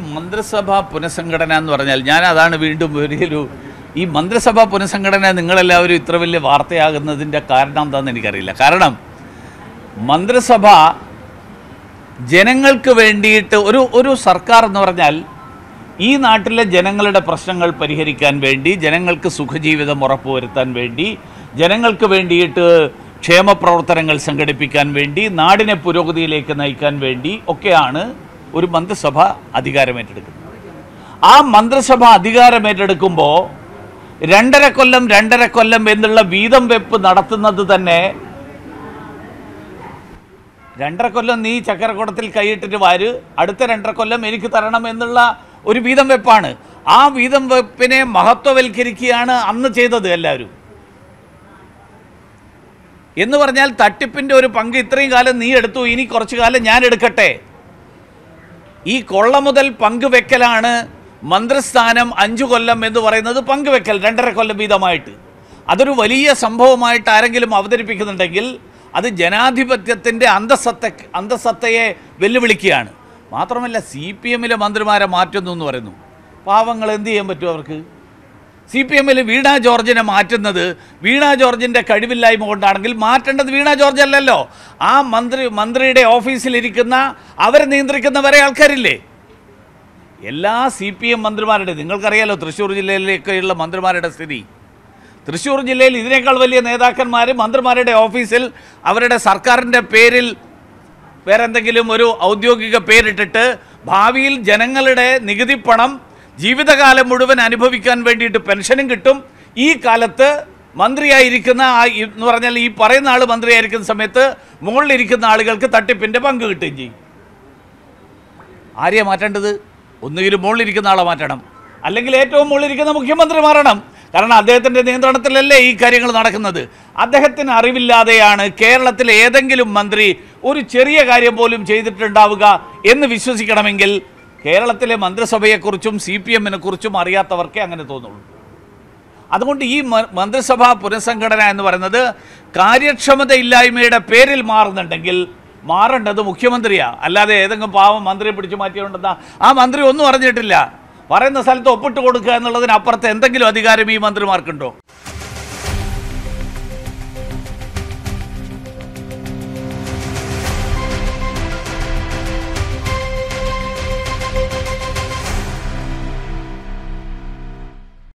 മന്ത്രിസഭാ പുനഃസംഘടന എന്ന് പറഞ്ഞാൽ ഞാൻ അതാണ് വീണ്ടും വലിയൊരു ഈ മന്ത്രിസഭാ പുനഃസംഘടന നിങ്ങളെല്ലാവരും ഇത്ര വലിയ വാർത്തയാകുന്നതിൻ്റെ കാരണം എന്താണെന്ന് എനിക്കറിയില്ല കാരണം മന്ത്രിസഭ ജനങ്ങൾക്ക് വേണ്ടിയിട്ട് ഒരു ഒരു സർക്കാർ എന്ന് പറഞ്ഞാൽ ഈ നാട്ടിലെ ജനങ്ങളുടെ പ്രശ്നങ്ങൾ പരിഹരിക്കാൻ വേണ്ടി ജനങ്ങൾക്ക് സുഖജീവിതം ഉറപ്പുവരുത്താൻ വേണ്ടി ജനങ്ങൾക്ക് വേണ്ടിയിട്ട് ക്ഷേമ പ്രവർത്തനങ്ങൾ സംഘടിപ്പിക്കാൻ വേണ്ടി നാടിനെ പുരോഗതിയിലേക്ക് നയിക്കാൻ വേണ്ടി ഒക്കെയാണ് ഒരു മന്ത്രിസഭ അധികാരമേറ്റെടുക്കുന്നത് ആ മന്ത്രിസഭ അധികാരമേറ്റെടുക്കുമ്പോൾ രണ്ടര കൊല്ലം രണ്ടര കൊല്ലം എന്നുള്ള വീതം വെപ്പ് നടത്തുന്നത് തന്നെ രണ്ടര കൊല്ലം നീ ചക്കരക്കുടത്തിൽ കൈയിട്ടിട്ട് വാര് അടുത്ത രണ്ടര കൊല്ലം എനിക്ക് തരണം എന്നുള്ള ഒരു വീതം വെപ്പാണ് ആ വീതം വെപ്പിനെ മഹത്വവൽക്കരിക്കുകയാണ് അന്ന് ചെയ്തത് എല്ലാവരും എന്ന് പറഞ്ഞാൽ തട്ടിപ്പിൻ്റെ ഒരു പങ്ക് ഇത്രയും കാലം നീ എടുത്തു ഇനി കുറച്ചു കാലം ഞാൻ എടുക്കട്ടെ ഈ കൊള്ള മുതൽ പങ്കുവെക്കലാണ് മന്ത്രിസ്ഥാനം അഞ്ചു കൊല്ലം എന്ന് പറയുന്നത് പങ്കുവെക്കൽ രണ്ടര കൊല്ലം വീതമായിട്ട് അതൊരു വലിയ സംഭവമായിട്ട് ആരെങ്കിലും അവതരിപ്പിക്കുന്നുണ്ടെങ്കിൽ അത് ജനാധിപത്യത്തിൻ്റെ അന്തസത്ത അന്തസത്തയെ വെല്ലുവിളിക്കുകയാണ് മാത്രമല്ല സി പി എമ്മിലെ മന്ത്രിമാരെ മാറ്റുന്നു എന്ന് പറയുന്നു പാവങ്ങൾ എന്ത് ചെയ്യാൻ പറ്റും അവർക്ക് സി പി എമ്മിൽ വീണ ജോർജിനെ മാറ്റുന്നത് വീണ ജോർജിൻ്റെ കഴിവില്ലായ്മ കൊണ്ടാണെങ്കിൽ മാറ്റേണ്ടത് വീണ ജോർജ് അല്ലല്ലോ ആ മന്ത്രി മന്ത്രിയുടെ ഓഫീസിലിരിക്കുന്ന അവരെ നിയന്ത്രിക്കുന്ന വരെ ആൾക്കാരില്ലേ എല്ലാ സി പി എം മന്ത്രിമാരുടെ നിങ്ങൾക്കറിയാലോ തൃശ്ശൂർ ജില്ലയിലേക്കുള്ള മന്ത്രിമാരുടെ സ്ഥിതി തൃശ്ശൂർ ജില്ലയിൽ ഇതിനേക്കാൾ വലിയ നേതാക്കന്മാർ മന്ത്രിമാരുടെ ഓഫീസിൽ അവരുടെ സർക്കാരിൻ്റെ പേരിൽ വേറെ എന്തെങ്കിലും ഒരു ഔദ്യോഗിക പേരിട്ടിട്ട് ഭാവിയിൽ ജനങ്ങളുടെ നികുതി പണം ജീവിതകാലം മുഴുവൻ അനുഭവിക്കാൻ വേണ്ടിയിട്ട് പെൻഷനും കിട്ടും ഈ കാലത്ത് മന്ത്രിയായിരിക്കുന്ന ആ ഈ- എന്ന് പറഞ്ഞാൽ ഈ പറയുന്ന ആൾ മന്ത്രിയായിരിക്കുന്ന സമയത്ത് മുകളിലിരിക്കുന്ന ആളുകൾക്ക് തട്ടിപ്പിൻ്റെ പങ്ക് കിട്ടുകയും ചെയ്യും ആരെയാ മാറ്റേണ്ടത് ഒന്നുകിൽ മുകളിലിരിക്കുന്ന ആളെ മാറ്റണം അല്ലെങ്കിൽ ഏറ്റവും മുകളിലിരിക്കുന്ന മുഖ്യമന്ത്രി മാറണം കാരണം അദ്ദേഹത്തിൻ്റെ നിയന്ത്രണത്തിലല്ലേ ഈ കാര്യങ്ങൾ നടക്കുന്നത് അദ്ദേഹത്തിന് അറിവില്ലാതെയാണ് കേരളത്തിലെ ഏതെങ്കിലും മന്ത്രി ഒരു ചെറിയ കാര്യം പോലും ചെയ്തിട്ടുണ്ടാവുക എന്ന് വിശ്വസിക്കണമെങ്കിൽ കേരളത്തിലെ മന്ത്രിസഭയെക്കുറിച്ചും സി പി എമ്മിനെ കുറിച്ചും അറിയാത്തവർക്കേ അങ്ങനെ തോന്നുള്ളൂ അതുകൊണ്ട് ഈ മ- മന്ത്രിസഭാ പുനഃസംഘടന എന്ന് പറയുന്നത് കാര്യക്ഷമതയില്ലായ്മയുടെ പേരിൽ മാറുന്നുണ്ടെങ്കിൽ മാറേണ്ടത് മുഖ്യമന്ത്രിയാ അല്ലാതെ ഏതെങ്കിലും പാവം മന്ത്രിയെ പിടിച്ചു മാറ്റിയോണ്ടെന്നാ ആ മന്ത്രി ഒന്നും അറിഞ്ഞിട്ടില്ല പറയുന്ന സ്ഥലത്ത് ഒപ്പിട്ട് കൊടുക്കുക എന്നുള്ളതിനപ്പുറത്ത് എന്തെങ്കിലും അധികാരം ഈ മന്ത്രിമാർക്കുണ്ടോ